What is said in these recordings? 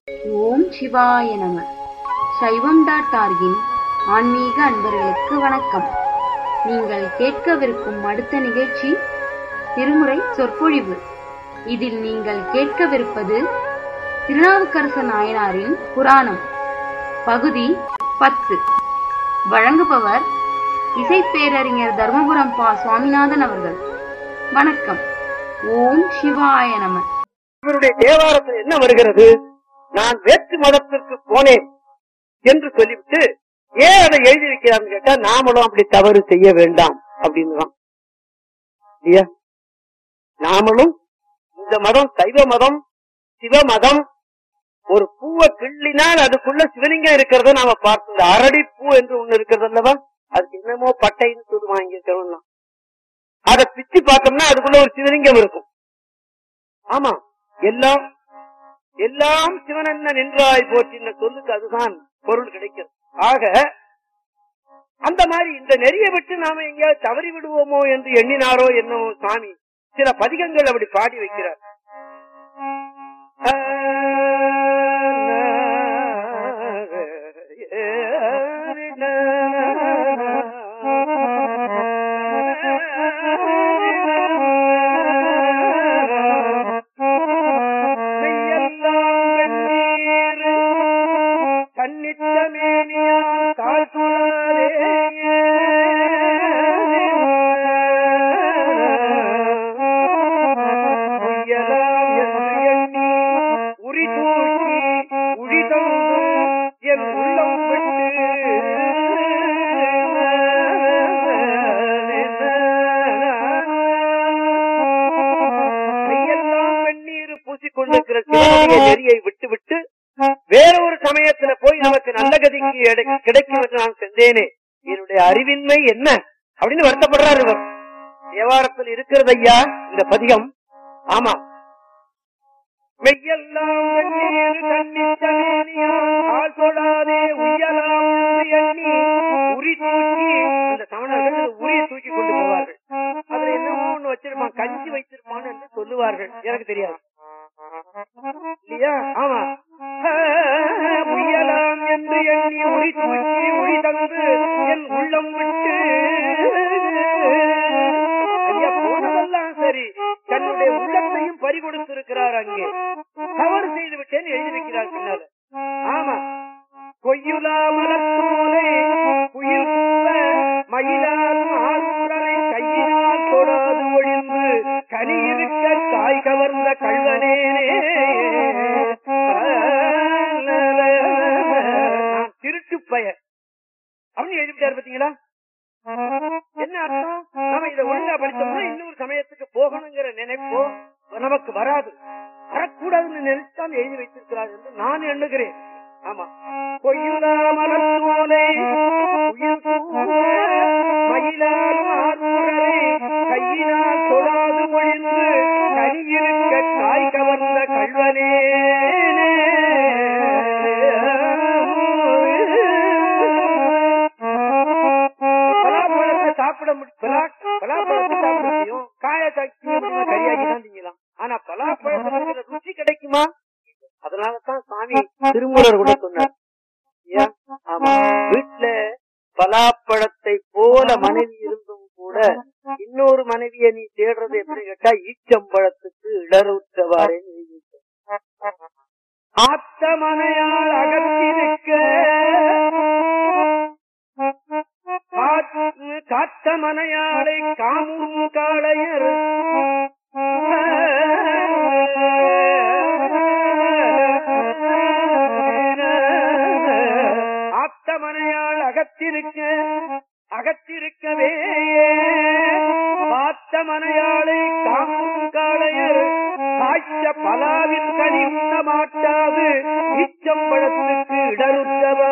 ஓம் சிவாய நம சைவம் டாட் ஆர்கின் ஆன்மீக அன்பர்களுக்கு வணக்கம் நீங்கள் கேட்கவிருக்கும் அடுத்த நிகழ்ச்சி திருமுறை சொற்பொழிவு இதில் நீங்கள் கேட்கவிருப்பது திருநாவுக்கரசு நாயனாரின் புராணம் பகுதி பத்து வழங்குபவர் இசைப்பேரறிஞர் தர்மபுரம் பா சுவாமிநாதன் அவர்கள் வணக்கம் ஓம் சிவாய நம இவருடைய தேவாரத்தில் என்ன வருகிறது நான் வேற்று மதத்திற்கு போனேன் என்று சொல்லிவிட்டு ஏன் அதை எழுதி வைக்கிறான்னு கேட்டா நாமளும் அப்படி தவறு செய்ய வேண்டாம் அப்படின்னு தான் இல்லையா நாமளும் இந்த மதம் சைவ மதம் சிவ மதம் ஒரு பூவை கிள்ளினால் அதுக்குள்ள சிவலிங்கம் இருக்கிறத நாம பார்த்தோம் இந்த அரடி பூ என்று ஒண்ணு இருக்கிறது அல்லவா அதுக்கு என்னமோ பட்டைன்னு சொல்லுவாங்க இங்க இருக்கிறவங்க அதை பிச்சு பார்த்தோம்னா அதுக்குள்ள ஒரு சிவலிங்கம் இருக்கும் ஆமா எல்லாம் எல்லாம் சிவனென்ன நின்றாய் போற்றின சொல்லுக்கு அதுதான் பொருள் கிடைக்கிறது ஆக அந்த மாதிரி இந்த நெறியை விட்டு நாம எங்கேயாவது தவறி விடுவோமோ என்று எண்ணினாரோ என்னவோ சாமி சில பதிகங்கள் அப்படி பாடி வைக்கிறார் கண்ணிச்சமேனியான் கால்குழலே உய்யலாம் என்று எண்ணி உரி தூக்கி உழிதொங்கும் என் உள்ளம் விட்டு கையெல்லாம் வெந்நீர் பூசிக்கொண்டிருக்கிற சிவனுடைய நெறியை விட்டுவிட்டு வேற ஒரு சமயத்துல போய் நமக்கு நல்ல கதிக்கு எடை- கிடைக்கும் என்று நான் சென்றேனே என்னுடைய அறிவின்மை என்ன அப்படின்னு வருத்தப்படுறாரு இவர் தேவாரத்தில் இருக்கிறது ஐயா இந்த பதிகம் ஆமா மெய்யெல்லாம் வெந்நீர் கண்ணிச் சமேனியான் கால் தொழாதே உய்யலாம் என்று எண்ணி உரி தூக்கி அந்த சமணர்கள் உரிய தூக்கி கொண்டு போவார்கள் அதுல என்னமோ ஒண்ணு வச்சிருப்பான் கஞ்சி வைத்திருப்பான் என்று சொல்லுவார்கள் எனக்கு தெரியாது இல்லையா ஆமா முயலாம் என்று எண்ணி உரி தூக்கி உரி தந்து என் உள்ளம் விட்டு ஐயா போனதெல்லாம் சரி தன்னுடைய உள்ளத்தையும் பறி கொடுத்திருக்கிறார் அங்கே தவறு செய்து விட்டேன்னு எழுதி வைக்கிறார் பின்னால ஆமா கொய்யுலா மலத்தோலை குயில் கூவ மயிலால் ஆறுமுறை கையினால் தொடாது ஒழிந்து கனி இருக்க காய் கவர்ந்த கல்வனேனே நான் திருட்டு பெயர் அப்படின்னு எழுதிட்டாரு பாத்தீங்களா என்ன அர்த்தம் நாம இதை ஒழுங்கா படிச்சோம்னா இன்னொரு சமயத்துக்கு போகணுங்கிற நினைப்போ நமக்கு வராது வரக்கூடாதுன்னு நினைச்சால் எழுதி வைத்திருக்கிறார் என்று நான் எண்ணுகிறேன் ஆமா கொய்யுலா மலத்தோலை உயிர் கூவ மயிலால் ஆறுமுறை கையினால் தொடாது ஒழிந்து கனி இருக்க காய் கவர்ந்த கல்வனே பலாப்பழத்தை சாப்பிட முடியும் பலாப்பழத்தை சாப்பிட முடியும் காய சாக்கி கரியாக்கி தான் திங்கலாம் ஆனா பலாப்பழத்துல ருச்சி கிடைக்குமா அதனாலதான் சாமி திருமூலர் கூட சொன்னார் ஐயா, ஆமா வீட்டுல பலாப்பழத்தை போல மனைவி இருந்தும் கூட இன்னொரு மனைவியை நீ தேடுறது எப்படி கேட்டா ஈச்சம்பழத்துக்கு இடருற்றவாறே ஆத்தமனையால் அகத்திருக்க காத்து- காத்த மனையாளை காமும் காளையர் ஆத்த மனையாள் அகத்திருக்க அகத்திருக்கவே பார்த்த மனையாளை காமும் காளையர் காய்ச்ச பலாவின் கனி உண்ண மாட்டாது இச்சம்பழத்துக்கு இடருற்றவா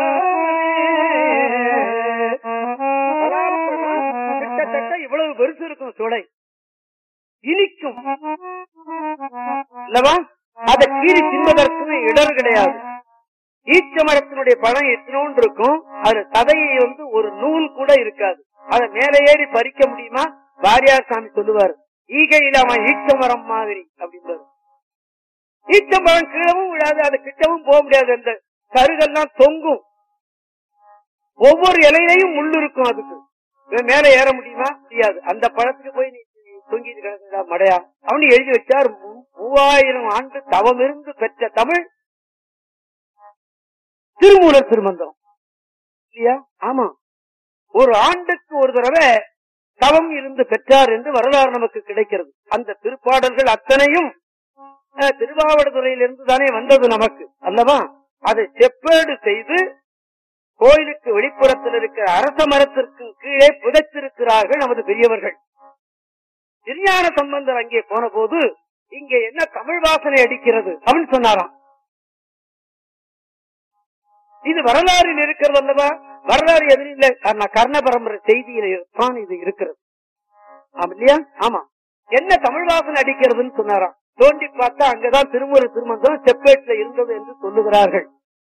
பலாப்பழம் கிட்டத்தட்ட இவ்வளவு பெருசு இருக்கும் சுளை இனிக்கும் அல்லவா அதை கீறி தின்பதற்கு இடர் கிடையாது ஈச்ச மரத்தினுடைய பழம் எத்தனோண்டு இருக்கும் அது சதையை வந்து ஒரு நூல் கூட இருக்காது அதை மேலே ஏறி பறிக்க முடியுமா வாரியார் சாமி சொல்லுவார் ஈகையில் அவன் ஈச்ச மரம் மாதிரி அப்படின்றது ஈச்சம்பழம் கீழவும் விழாது அது கிட்டவும் போக முடியாது அந்த கருகெல்லாம் தொங்கும் ஒவ்வொரு இலையிலையும் முள்ளு இருக்கும் அதுக்கு இவன் மேல ஏற முடியுமா முடியாது அந்த பழத்துக்கு போய் நீ தொங்கிட்டு கிடக்குதா மடையா அவனு எழுதி வச்சார் மூ- மூவாயிரம் ஆண்டு தவம் இருந்து பெற்ற தமிழ் திருமூலர் திருமந்தம் இல்லையா ஆமா ஒரு ஆண்டுக்கு ஒரு தடவை தவம் இருந்து பெற்றார் என்று வரலாறு நமக்கு கிடைக்கிறது அந்த திருப்பாடல்கள் அத்தனையும் அஹ், திருவாவடுதுறையிலிருந்து தானே வந்தது நமக்கு அல்லவா அதை செப்பேடு செய்து கோயிலுக்கு வெளிப்புறத்தில் இருக்கிற அரச மரத்திற்கு கீழே புதைத்திருக்கிறார்கள் நமது பெரியவர்கள் திருஞான சம்பந்தர் அங்கே போன போது இங்கே என்ன தமிழ் வாசனை அடிக்கிறது அப்படின்னு சொன்னாராம் இது வரலாறில் இருக்கிறது அல்லவா வரலாறு எதிரும் இல்லை காரணம் கர்ண பரம்பரை செய்தியில தான் இது இருக்கிறது ஆமா இல்லையா ஆமா என்ன தமிழ் வாசனை அடிக்கிறதுன்னு சொன்னாராம் தோண்டி பார்த்தா அங்கதான் திருமுறை திருமந்தம் செப்பேட்ல இருந்தது என்று சொல்லுகிறார்கள்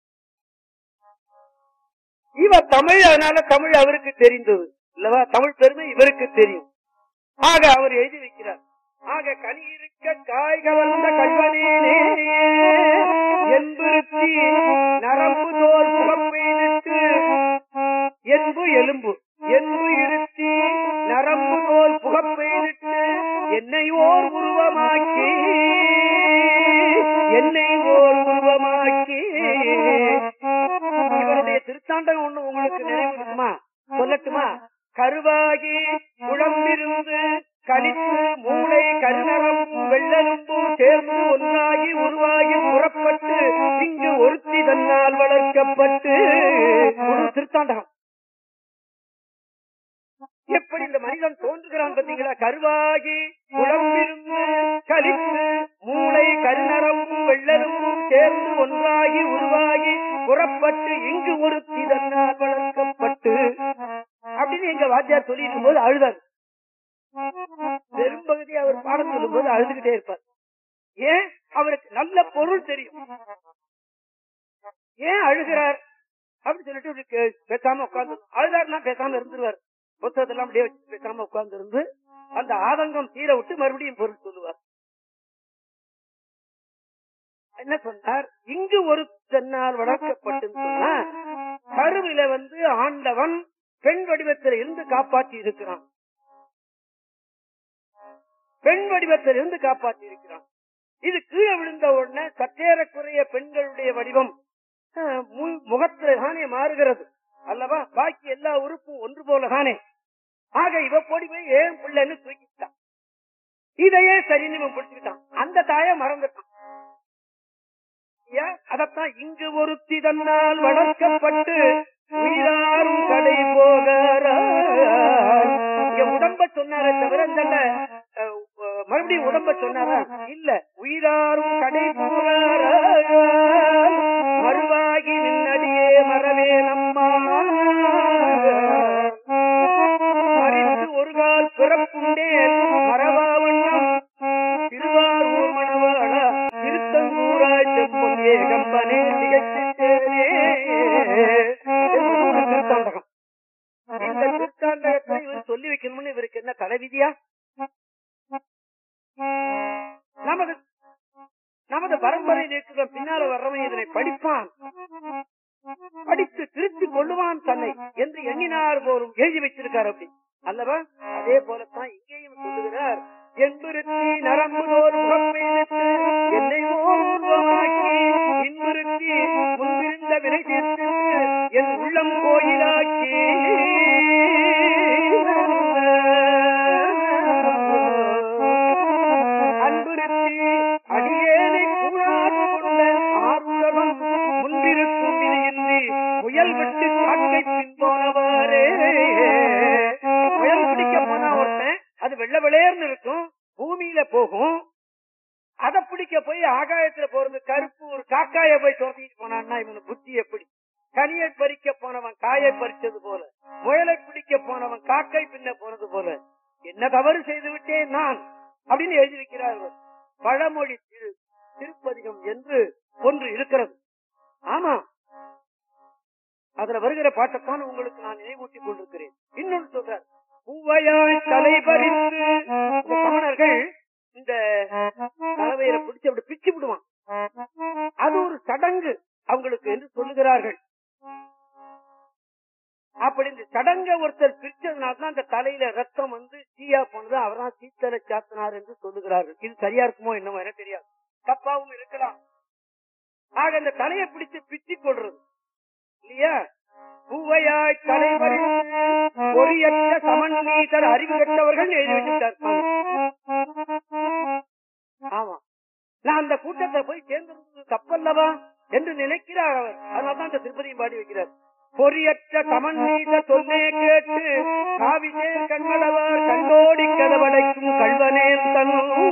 இவர் தமிழ் அதனால தமிழ் அவருக்கு தெரிந்தது இல்லவா தமிழ் பெருமை இவருக்கு தெரியும் ஆக அவர் எழுதி வைக்கிறார் ஆக கனி இருக்க காய் கவர்ந்த கல்வனேனே என்புறுத்தி நரம்பு தோல் புகப்பெய்திட்டு என்பு எலும்பு என்பு இருத்தி நரம்பு தோல் புகப்பெய்திட்டு என்னை ஓர் உருவமாக்கி என்னை ஓர் உருவமாக்கி இவருடைய திருத்தாண்டகம் ஒண்ணு உங்களுக்கு நினைவு இருக்குமா சொல்லட்டுமா கருவாகி குழம்பிருந்து கழித்து மூளை கருநரம் வெள்ளலும்பும் சேர்ந்து ஒன்றாகி உருவாகி புறப்பட்டு இங்கு ஒருத்தி தன்னால் வளர்க்கப்பட்டு ஒரு திருத்தாண்டகம் எப்படி இந்த மனிதன் தோன்றுகிறான் பாத்தீங்களா கருவாகி குழம்பிருந்து கழித்து மூளை கருநரம்பும் வெள்ளரும்பும் சேர்ந்து ஒன்றாகி உருவாகி புறப்பட்டு இங்கு ஒரு தன்னால் வளர்க்கப்பட்டு அப்படின்னு எங்க வாத்தியார் சொல்லியிருக்கும் போது அழுதார் பெரும்பகுதி அவர் பாடம் சொல்லும் போது அழுதுகிட்டே இருப்பார் ஏன் அவருக்கு நல்ல பொருள் தெரியும் ஏன் அழுகிறார் அப்படின்னு சொல்லிட்டு இப்படி கே- பேசாம உட்கார்ந்து அழுதாருன்னா பேசாம இருந்துருவார் புத்தகத்தெல்லாம் அப்படியே வச்சு பேசாம உட்கார்ந்து இருந்து அந்த ஆதங்கம் தீர விட்டு மறுபடியும் பொருள் சொல்லுவார் என்ன சொன்னார் இங்கு ஒரு தென்னால் வளர்க்கப்பட்டு சொன்னா கருவில வந்து ஆண்டவன் பெண் வடிவத்தில் இருந்து காப்பாற்றி இருக்கிறான் பெண் வடிவத்தில் இருந்து காப்பாற்றி இருக்கிறான் இது கீழே விழுந்த உடனே சற்றேறக்குறைய பெண்களுடைய வடிவம் அஹ், மு- முகத்துல தானே மாறுகிறது அல்லவா பாக்கி எல்லா உறுப்பும் ஒன்று போல தானே ஆக இவ போடி போய் ஏன் பிள்ளைன்னு தூக்கிட்டான் இதையே சரின்னு இவன் பிடிச்சுக்கிட்டான் அந்த தாய மறந்துட்டான் ஏன்? அதத்தான் இங்கு ஒருத்தி தன்னால் வளர்க்கப்பட்டு உயிராரும் கடை போகிறார் இங்க உடம்ப சொன்னாரே தவிர இந்த அஹ், அஹ், மறுபடியும் உடம்ப சொன்னாரா இல்ல உயிராரும் கடை போகிறார் மறுவாகி நின்னடியே மறவே நம்மா மறித்து ஒரு கால் பிறப்புண்டேன் மரபாவண்ணம் திருவாரூர் மணவாளா திருத்தங்கூராய் செம்பொன் ஏகம்பனே திகழ்ச்சிட்டேனே என்பது ஒரு திருத்தாண்டகம் இந்த திருத்தாண்டகத்தை இவர் சொல்லி வைக்கணும்னு இவருக்கு என்ன தலைவிதியா நமது நமது பரம்பரையில் இருக்கிற பின்னால வர்றவன் இதனை படிப்பான் படித்து திருத்திக் கொள்ளுவான் தன்னை என்று எண்ணினார் போலும் எழுதி வச்சிருக்கார் அப்படி அல்லவா அதே போலத்தான் இங்கேயும் சொல்லுகிறார் என்பிருத்தி நரம்புதோர் முகப்பெய்திட்டு என்னை ஓர்வமாக்கி இன்பிருத்தி முன்பிருந்த வினை தீர்த்து என் உள்ளம் கோயிலாக்கி அன்புறுத்தி அடியேனை கூடாது கொண்ட ஆறுலகம் முன்பிருக்கும் விதியின்றி முயல் விட்டு காட்டை பின்போனவாறே முயல் பிடிக்க போனா ஒருத்தன் அது வெள்ள வெளையர்னு இருக்கும் பூமியில போகும் அதை பிடிக்க போய் ஆகாயத்துல போறது கருப்பு ஒரு காக்காய போய் துரத்திட்டு போனான்னா இவனு புத்தி எப்படி கனியை பறிக்க போனவன் காயை பறிச்சது போல முயலை பிடிக்க போனவன் காக்கை பின்ன போனது போல என்ன தவறு செய்து விட்டேன் நான் அப்படின்னு எழுதி வைக்கிறார்கள் பழமொழி திரு திருப்பதிகம் என்று ஒன்று இருக்கிறது ஆமா அதுல வருகிற பாட்டைத்தான் உங்களுக்கு நான் நினைவூட்டிக் கொண்டிருக்கிறேன் இன்னொன்று சொல்றார் பூவையாய் தலை பறித்து இந்த சமணர்கள் இந்த தலைவையில பிடிச்சு அப்படி பிச்சு விடுவான் சடங்கு அவங்களுக்கு என்று சொல்லுகிறார்கள் அப்படி இந்த சடங்க ஒருத்தர் பிரிச்சதுனால தான் அந்த தலையில ரத்தம் வந்து தீயா போனது அவர்தான் சீத்தலை சாத்தினார் என்று சொல்லுகிறார்கள் இது சரியா இருக்குமோ என்னமோ எனக்கு தெரியாது தப்பாவும் இருக்கலாம் ஆக அந்த தலையை பிடிச்சு பிச்சு கொள்றது இல்லையா பூவையாய் தலைவரி பொறியற்ற சமன்மீதர் அறிவு கட்டவர்கள் எழுதி வச்சிருக்கார் ஆமா நான் அந்த கூட்டத்தை போய் சேர்ந்திருந்தது தப்பல்லவா என்று நினைக்கிறார் அவர் அதனால்தான் அந்த திருப்பதியும் பாடி வைக்கிறார் பொறியற்ற சமன் மீத சொல்லே கேட்டு காவிசே கண்களவர் கண்டோடி கதவடைக்கும் கல்வனேன் தன்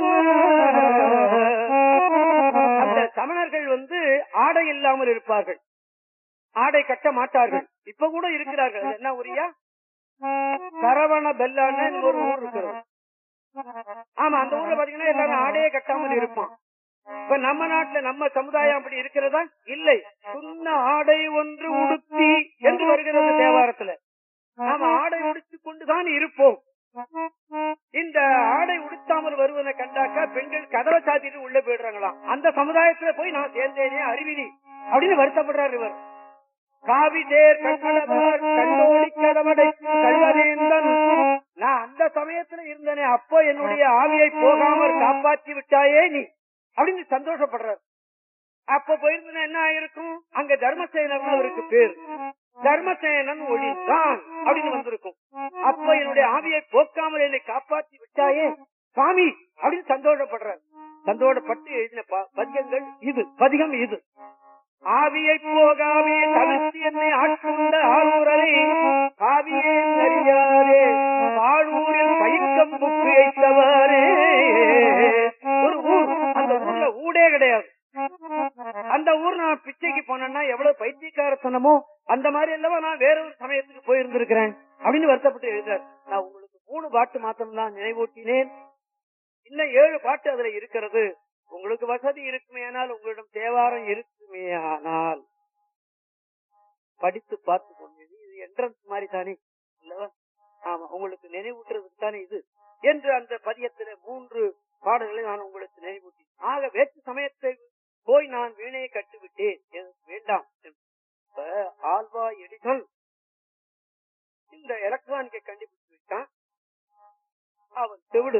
அந்த சமணர்கள் வந்து ஆடை இல்லாமல் இருப்பார்கள் ஆடை கட்ட மாட்டார்கள் இப்ப கூட இருக்கிறார்கள் அது என்ன ஊரியா சரவண பெல்லான்னு ஒரு ஊர் இருக்கிறது ஆமா அந்த ஊர்ல பாத்தீங்கன்னா எல்லாரும் ஆடையே கட்டாமல் இருப்பான் இப்ப நம்ம நாட்டுல நம்ம சமுதாயம் அப்படி இருக்கிறதா இல்லை சுண்ண ஆடை ஒன்று உடுத்தி என்று வருகிறது தேவாரத்துல நாம ஆடை உடுத்திக் கொண்டுதான் இருப்போம் இந்த ஆடை உடுத்தாமல் வருவதை கண்டாக்கா பெண்கள் கதவை சாத்திட்டு உள்ள போயிடுறாங்களாம் அந்த சமுதாயத்துல போய் நான் சேர்ந்தேனே அறிவினி அப்படின்னு வருத்தப்படுறாரு இவர் காவி தேர் கட்டளவர் கண்டோடி கதவடை கல்வனேந்தன் நான் அந்த சமயத்துல இருந்தனே அப்போ என்னுடைய ஆவியை போகாமல் காப்பாற்றி விட்டாயே நீ அப்படின்னு சந்தோஷப்படுறாரு அப்ப போயிருந்தா என்ன ஆயிருக்கும் அங்க தர்மசேனன் அவருக்கு பேர் தர்மசேனன் ஒளிதான் அப்படின்னு வந்திருக்கும் அப்ப என்னுடைய ஆவியை போக்காமல் என்னை காப்பாற்றி விட்டாயே சுவாமி அப்படின்னு சந்தோஷப்படுறார் சந்தோஷப்பட்டு எழுதின ப- பதிகங்கள் இது பதிகம் இது ஆவியை போகாமே தவிர்த்து என்னை ஆட்கொண்ட ஆரூரரை ஆவியே அறியாதே ஆளூரில் பயிக்கம் புக்கு வைத்தவரே ஒரு ஊர் அந்த ஊர்ல ஊடே கிடையாது அந்த ஊர் நான் பிச்சைக்கு போனேன்னா எவ்வளவு பைத்தியக்காரத்தனமோ அந்த மாதிரி அல்லவா நான் வேற ஒரு சமயத்துக்கு போயிருந்திருக்கிறேன் அப்படின்னு வருத்தப்பட்டு எழுதுறார் நான் உங்களுக்கு மூணு பாட்டு மாத்திரம் தான் நினைவூட்டினேன் இன்னும் ஏழு பாட்டு அதுல இருக்கிறது உங்களுக்கு வசதி இருக்குமே ஆனால் உங்களிடம் தேவாரம் இருக்குமே ஆனால் படித்து பார்த்து கொண்டு இது என்ட்ரன்ஸ் மாதிரி தானே அல்லவா ஆமா உங்களுக்கு நினைவூட்டுறதுக்கு தானே இது என்று அந்த பதியத்தில மூன்று பாடல்களை நான் உங்களுக்கு நினைவூட்டி ஆக வேற்று சமயத்தை போய் நான் வீணையை கட்டுவிட்டேன் எனக்கு வேண்டாம் இப்ப ஆல்வா எடிசன் இந்த எலக்ட்ரானிக்கை கண்டுபிடிச்சு விட்டான் அவன் செவிடு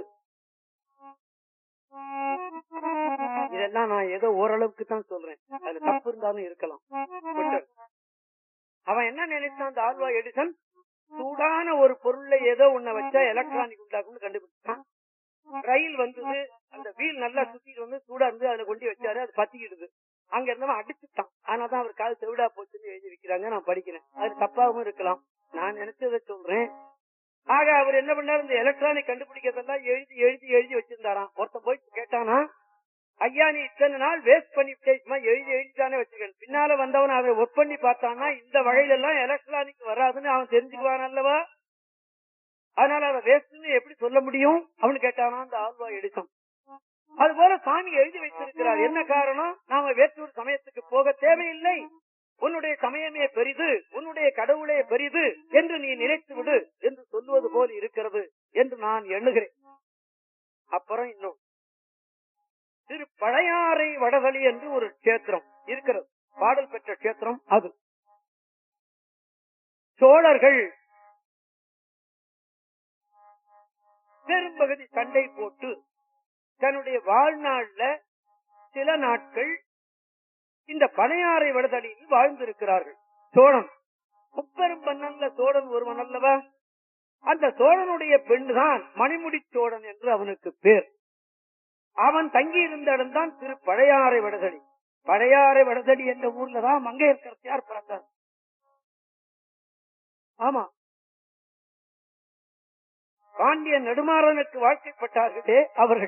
இதெல்லாம் நான் ஏதோ ஓரளவுக்கு தான் சொல்றேன் அது தப்பு இருந்தாலும் இருக்கலாம் விட்டுரு. அவன் என்ன நினைச்சான் அந்த ஆல்வா எடிசன் சூடான ஒரு பொருள்ல ஏதோ ஒண்ண வச்சா எலக்ட்ரானிக் உண்டாக்கும்னு கண்டுபிடிச்சான் ரயில் வந்தது அந்த வீல் நல்லா சுத்திட்டு வந்து சூடா இருந்து அதுல கொண்டு வச்சாரு அது பத்திக்கிடுது அங்க இருந்தவன் அடிச்சுட்டான் ஆனாதான் அவர் கால் செவிடா போச்சுன்னு எழுதி வைக்கிறாங்க நான் படிக்கிறேன் அது தப்பாவும் இருக்கலாம் நான் நினைச்சதை சொல்றேன் ஆக அவர் என்ன பண்ணாரு இந்த எலக்ட்ரானிக் கண்டுபிடிக்கிறதெல்லாம் எழுதி எழுதி எழுதி வச்சிருந்தாராம் ஒருத்தன் போய் கேட்டானா ஐயா நீ இத்தனை நாள் வேஸ்ட் பண்ணி சும்மா எழுதி எழுதிதானே வச்சுக்கணும் பின்னால வந்தவன் அதை ஒர்க் பண்ணி பார்த்தான்னா இந்த வகையில எல்லாம் எலக்ட்ரானிக் வராதுன்னு அவன் தெரிஞ்சுக்குவான் அல்லவா அதனால அதை வேஸ்ட்னு எப்படி சொல்ல முடியும் அவனு கேட்டானா அந்த ஆல்வா எடிசன் அது போல சாமி எழுதி வைத்திருக்கிறார் என்ன காரணம் நாம வேற்றூர் சமயத்துக்கு போக தேவையில்லை உன்னுடைய சமயமே பெரிது உன்னுடைய கடவுளே பெரிது என்று நீ நினைத்து விடு என்று சொல்லுவது போல் இருக்கிறது என்று நான் எண்ணுகிறேன் அப்புறம் இன்னும் திரு பழையாறை வடவழி என்று ஒரு கஷேத்திரம் இருக்கிறது பாடல் பெற்ற கஷேத்திரம் அது சோழர்கள் பெரும்பகுதி சண்டை போட்டு தன்னுடைய வாழ்நாள்ல சில நாட்கள் இந்த பனையாறை வடதடியில் வாழ்ந்திருக்கிறார்கள் சோழன் முப்பெரும் மன்னன்ல சோழன் ஒருவன் அல்லவா அந்த சோழனுடைய பெண் தான் மணிமுடி சோழன் என்று அவனுக்கு பேர் அவன் தங்கி இருந்த இடம்தான் திரு பழையாறை வடதடி பழையாறை வடதடி என்ற ஊர்ல தான் மங்கையர்கரசியார் பிறந்தார் ஆமா பாண்டிய நெடுமாறனுக்கு வாழ்க்கைப்பட்டார்களே அவர்கள்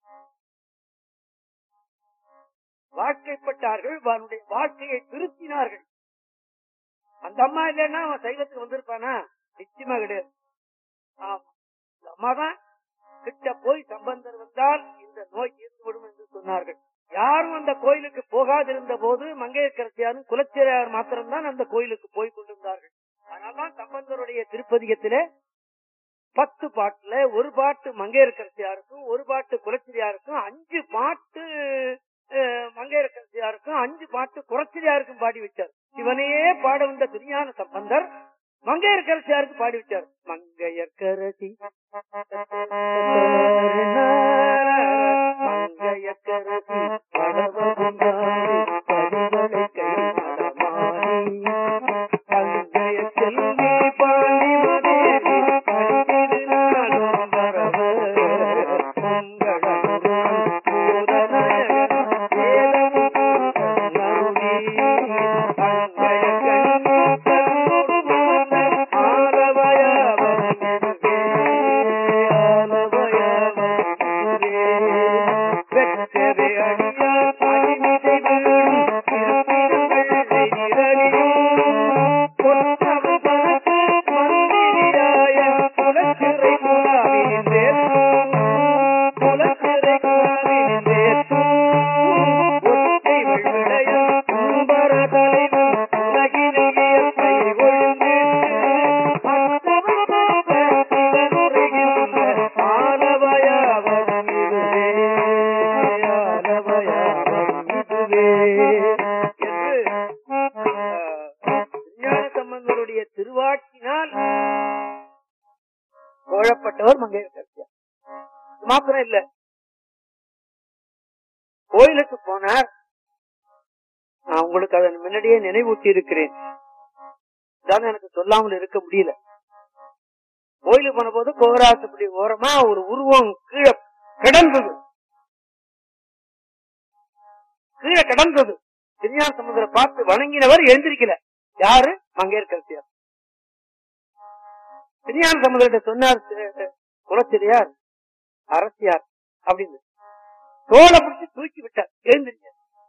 வாழ்க்கைப்பட்டார்கள் அவனுடைய வாழ்க்கையை திருத்தினார்கள் அந்த அம்மா இல்லைன்னா அவன் சைவத்துக்கு வந்திருப்பானா நிச்சயமா கிடையாது ஆமா இந்த அம்மா தான் கிட்ட போய் சம்பந்தர் வந்தால் இந்த நோய் தீர்ந்துவிடும் என்று சொன்னார்கள் யாரும் அந்த கோயிலுக்கு போகாதிருந்த போது மங்கையர்கரசியாரும் குலச்சிரையார் மாத்திரம்தான் அந்த கோயிலுக்கு போய் கொண்டிருந்தார்கள் அதனால்தான் சம்பந்தருடைய திருப்பதிகத்திலே பத்து பாட்டுல ஒரு பாட்டு மங்கையர்கரசியாருக்கும் ஒரு பாட்டு குலச்சிரியாருக்கும் அஞ்சு பாட்டு அஹ், மங்கையரசியாருக்கும் அஞ்சு பாட்டு குறைச்சலியாருக்கும் பாடி வச்சார் சிவனையே பாட வந்த துணியான சம்பந்தர் மங்கையர்கரசியாருக்கு பாடி வச்சார் மங்கையர்கரசி மங்கையர்கரசி படவதுங்காரி படிவளை கை மடமாரி பங்கைய செல்வி பாண்டி மதேவி பண்டிதினாலும் வரவ மங்களமுருகன் பூதநாயகன் வேதமுருகன் கருணி பங்கைய கண்ணி சம்பந்தருடைய திருவாக்கினால் கோழப்பட்டவர் மங்கையர்கரசியார் இது மாத்திரம் இல்ல கோயிலுக்கு போனார் நான் உங்களுக்கு அதை முன்னாடியே நினைவூட்டி இருக்கிறேன் இதான் எனக்கு சொல்லாமல் இருக்க முடியல கோயிலுக்கு போன போது கோவராசப்படி ஓரமா ஒரு உருவம் கீழே கிடந்தது கீழே கிடந்தது திருஞான சமுதிர பார்த்து வணங்கினவர் எழுந்திருக்கல யாரு மங்கையர்கரசியார் திருஞான சமுதிரத்தை சொன்னார் தி- குலச்சிரியார் அரசியார் அப்படின்னு தோலை பிடிச்சு தூக்கி விட்டார் எழுந்திருக்க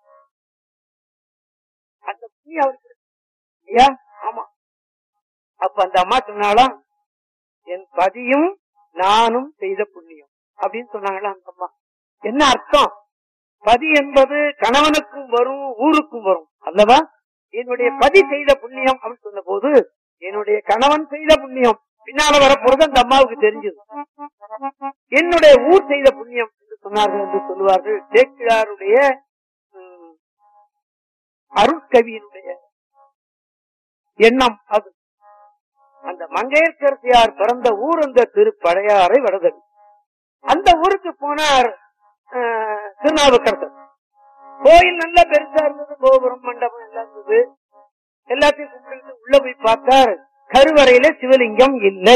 அந்த புண்ணியம் அவருக்கு இருக்கு. ஐயா ஆமா அப்ப அந்த அம்மா சொன்னாலாம் என் பதியும் நானும் செய்த புண்ணியம் அப்படின்னு சொன்னாங்களா அந்த அம்மா என்ன அர்த்தம் பதி என்பது கணவனுக்கும் வரும் ஊருக்கும் வரும் அல்லவா என்னுடைய பதி செய்த புண்ணியம் அப்படின்னு சொன்ன போது என்னுடைய கணவன் செய்த புண்ணியம் பின்னால வரப்போறது அந்த அம்மாவுக்கு தெரிஞ்சது என்னுடைய ஊர் செய்த புண்ணியம் என்று சொன்னார்கள் என்று சொல்லுவார்கள் சேக்கிழாருடைய ம், அருட்கவியினுடைய எண்ணம் அது அந்த மங்கையர்கரசியார் பிறந்த ஊர் அந்த திருப்பழையாறை வடதல் அந்த ஊருக்கு போனார் அஹ், திருநாவுக்கரசர் கோயில் நல்லா பெருசா இருந்தது கோபுரம் மண்டபம் எல்லாம் இருந்தது எல்லாத்தையும் கும்பிட்டு உள்ள போய் பார்த்தார் கருவறையில சிவலிங்கம் இல்லை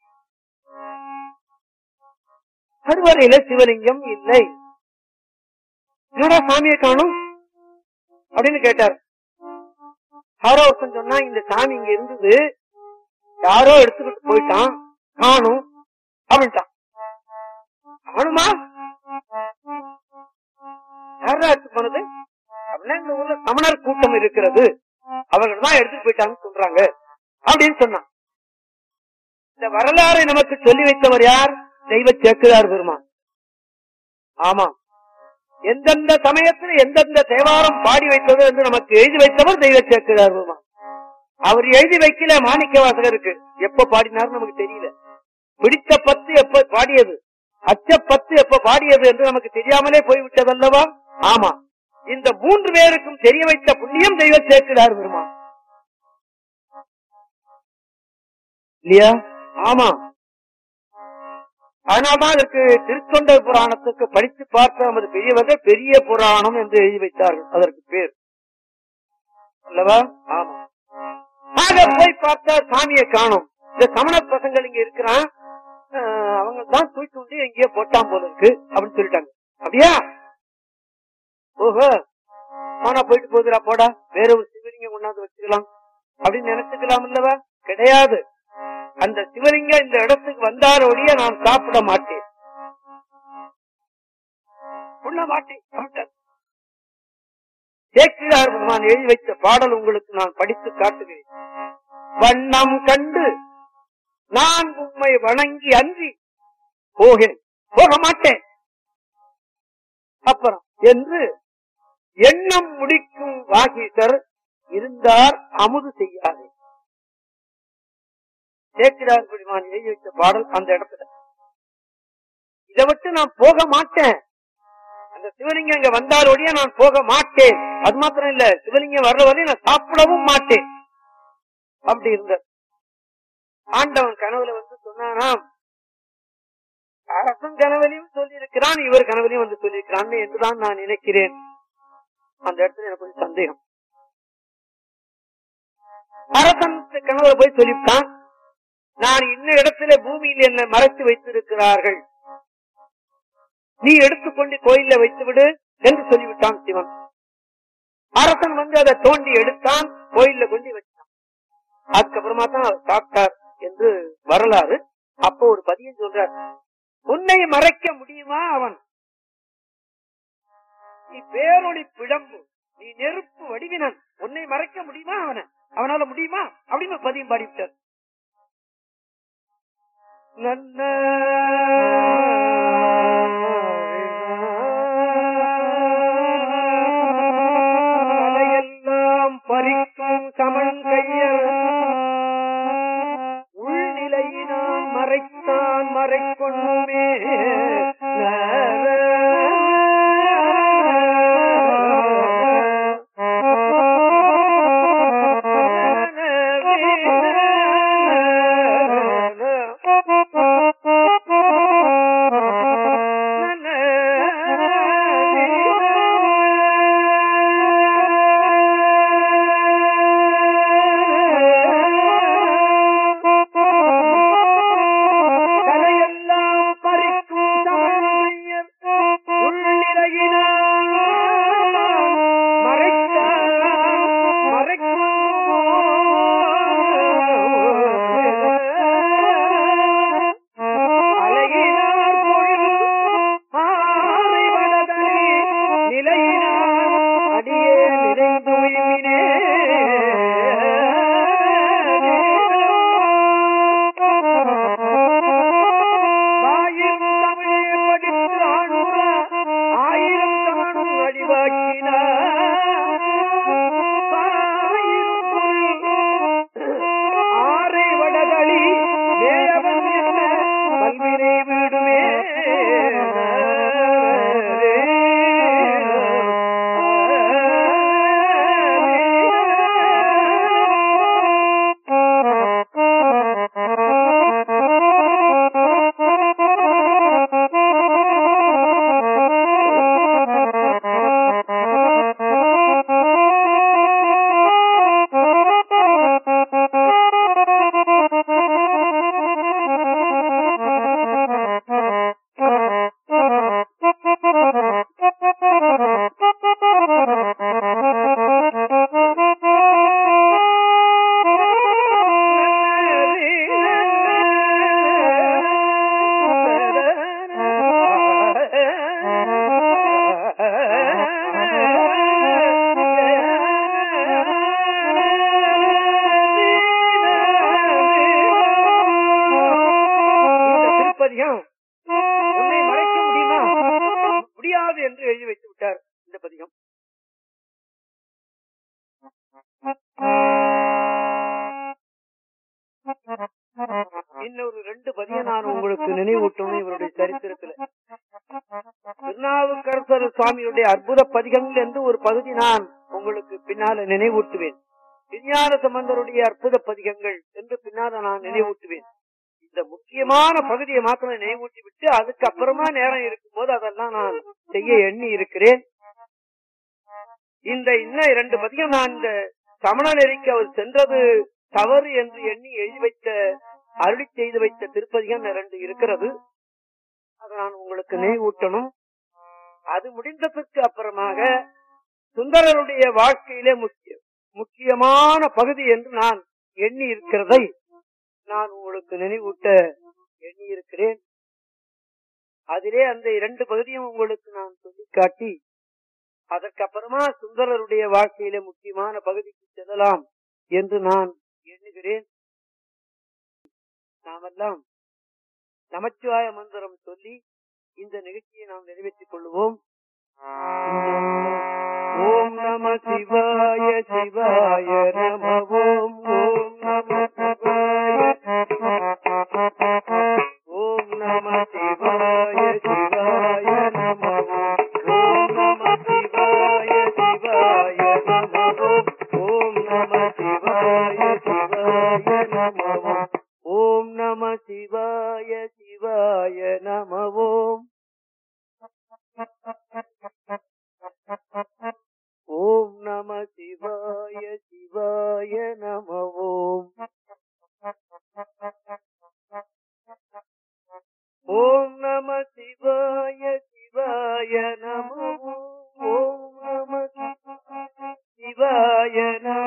கருவறையில சிவலிங்கம் இல்லை என்னடா சாமியை காணும் அப்படின்னு கேட்டார் யாரோ ஒருத்தன் சொன்னா இந்த சாமி இங்க இருந்தது யாரோ எடுத்துக்கிட்டு போயிட்டான் காணும் அப்படின்ட்டான் காணுமா யாரா எடுத்து போனது அப்படின்னா இந்த ஊர்ல சமணர் கூட்டம் இருக்கிறது அவர்கள் தான் எடுத்துட்டு போயிட்டாங்கன்னு சொல்றாங்க அப்படின்னு சொன்னான் இந்த வரலாறை நமக்கு சொல்லி வைத்தவர் யார் தெய்வ சேக்கிழார் பெருமான் ஆமா எந்தெந்த சமயத்தில் எந்தெந்த தேவாரம் பாடி வைத்தது என்று நமக்கு எழுதி வைத்தவர் தெய்வ சேக்கிழார் பெருமான் அவர் எழுதி வைக்கல மாணிக்க வாசகருக்கு எப்ப பாடினார் நமக்கு தெரியல பிடித்த பத்து எப்ப பாடியது அச்ச பத்து எப்ப பாடியது என்று நமக்கு தெரியாமலே போய்விட்டதல்லவா ஆமா இந்த மூன்று பேருக்கும் தெரிய வைத்த புண்ணியம் தெய்வ சேர்க்கிறார் பெருமான் இல்லையா ஆமா அதனால்தான் அதற்கு திருத்தொண்ட புராணத்துக்கு படித்து பார்த்த நமது பெரியவர்கள் பெரிய புராணம் என்று எழுதி வைத்தார்கள் அதற்கு பேர் அல்லவா ஆமா ஆக போய் பார்த்தா சாமியை காணும் இந்த சமண பசங்கள் இங்க இருக்கிறான் அஹ், அவங்க தான் தூக்கி விட்டு எங்கேயோ போட்டான் போல இருக்கு அப்படின்னு சொல்லிட்டாங்க அப்படியா ஓஹோ போனா போயிட்டு போகுதுடா போடா வேற ஒரு சிவலிங்கம் கொண்டாந்து வச்சுக்கலாம் அப்படின்னு நினைச்சுக்கலாம் இல்லவா கிடையாது அந்த சிவலிங்கம் இந்த இடத்துக்கு வந்தாரோடைய நான் சாப்பிட மாட்டேன் உண்ண மாட்டேன் சாப்பிட்டார். சேக்கிழார் பெருமான் எழுதி வைத்த பாடல் உங்களுக்கு நான் படித்து காட்டுகிறேன் வண்ணம் கண்டு நான் உம்மை வணங்கி அன்றி போகிறேன் போக மாட்டேன் அப்புறம் என்று எண்ணம் முடிக்கும் வாகீசர் இருந்தார் அமுது செய்யாதே சேக்கிரார் பெருமான் எழுதி வைத்த பாடல் அந்த இடத்துல இதை விட்டு நான் போக மாட்டேன் அந்த அந்த சிவலிங்கம் இங்க வந்தாலோடைய நான் போக மாட்டேன் அது மாத்திரம் இல்ல சிவலிங்கம் வர்ற வரையும் நான் சாப்பிடவும் மாட்டேன் அப்படி இருந்த ஆண்டவன் கனவுல வந்து சொன்னானாம் அரசன் கனவுலையும் சொல்லியிருக்கிறான் இவர் கனவுலையும் வந்து சொல்லியிருக்கிறான் என்றுதான் நான் நினைக்கிறேன் அந்த இடத்துல எனக்கு கொஞ்சம் சந்தேகம் அரசன் கனவுல போய் சொல்லிவிட்டான் நான் இன்ன இடத்துல பூமியில் என்ன மறைத்து வைத்திருக்கிறார்கள் நீ எடுத்துக்கொண்டு கோயில்ல வைத்து விடு என்று சொல்லிவிட்டான் சிவன் அரசன் வந்து அதை தோண்டி எடுத்தான் கோயில்ல கொண்டு வச்சான் அதுக்கப்புறமா தான் அவர் சாப்பிட்டார் என்று வரலாறு அப்போ ஒரு பதியம் சொல்றார் உன்னை மறைக்க முடியுமா அவன் நீ பேரொளி பிழம்பு நீ நெருப்பு வடிவினன் உன்னை மறைக்க முடியுமா அவனை அவனால முடியுமா அப்படின்னு ஒரு பதியம் பாடிவிட்டார் நல்ல தலையெல்லாம் பறிக்கும் சமன் கையர் உள்நிலையினான் மறைத்தான் மறைக்கொண்டுமே தலையெல்லாம் பறிக்கும் தமிழ் உள்ளிரையினான் மறைத்தான் மறைக்கும் அழகினார் பொழுது ஆனை வளதனி நிலையினார் அடியே நிறைந்துயிமினே வாயில் தமிழே படித்து ஆணுற ஆயிரம் காணும் அடிவாக்கினார் ஆயிரம் பொருள் ஆரை வடகளி வேயவன் என்ன பல்வினை வீடுமே இந்த திருப்பதிகம் உன்னை மறைக்க முடியுமா முடியாது என்று எழுதி வைத்து விட்டார் இந்த பதிகம் இன்னொரு ரெண்டு பதியம் நான் உங்களுக்கு நினைவூட்டணும் இவருடைய சரித்திரத்துல திருநாவுக்கரசர் சுவாமியுடைய அற்புத பதிகங்கள் என்று ஒரு பகுதி நான் உங்களுக்கு பின்னால நினைவூட்டுவேன் விஞ்ஞான சம்பந்தருடைய அற்புத பதிகங்கள் என்று பின்னால நான் நினைவூட்டுவேன் இந்த முக்கியமான பகுதியை மாத்திரம் நினைவூட்டி விட்டு அதுக்கப்புறமா நேரம் இருக்கும்போது அதெல்லாம் நான் செய்ய எண்ணி இருக்கிறேன் இந்த இன்னும் இரண்டு பதிகம் நான் இந்த சமண நெறிக்கு அவர் சென்றது தவறு என்று எண்ணி எழுதி வைத்த அருளி செய்து வைத்த திருப்பதிகம் இரண்டு இருக்கிறது அதை நான் உங்களுக்கு நினைவூட்டணும் அது முடிந்ததற்கு அப்புறமாக சுந்தரருடைய வாழ்க்கையிலே முக்கிய முக்கியமான பகுதி என்று நான் எண்ணி இருக்கிறதை நான் உங்களுக்கு நினைவூட்ட எண்ணி இருக்கிறேன் அதிலே அந்த இரண்டு பகுதியும் உங்களுக்கு நான் சொல்லி காட்டி அதற்கப்புறமா சுந்தரருடைய வாழ்க்கையிலே முக்கியமான பகுதிக்கு செல்லலாம் என்று நான் எண்ணுகிறேன் நாமெல்லாம் நமச்சிவாய மந்திரம் சொல்லி இந்த நிகழ்ச்சியை நாம் நிறைவேற்றிக் கொள்வோம் ஓம் நம சிவாய சிவாய நம ஓம் ஓம் நம சிவாய ஓம் நம சிவாய சிவாய நம ஓம் சிவாய நம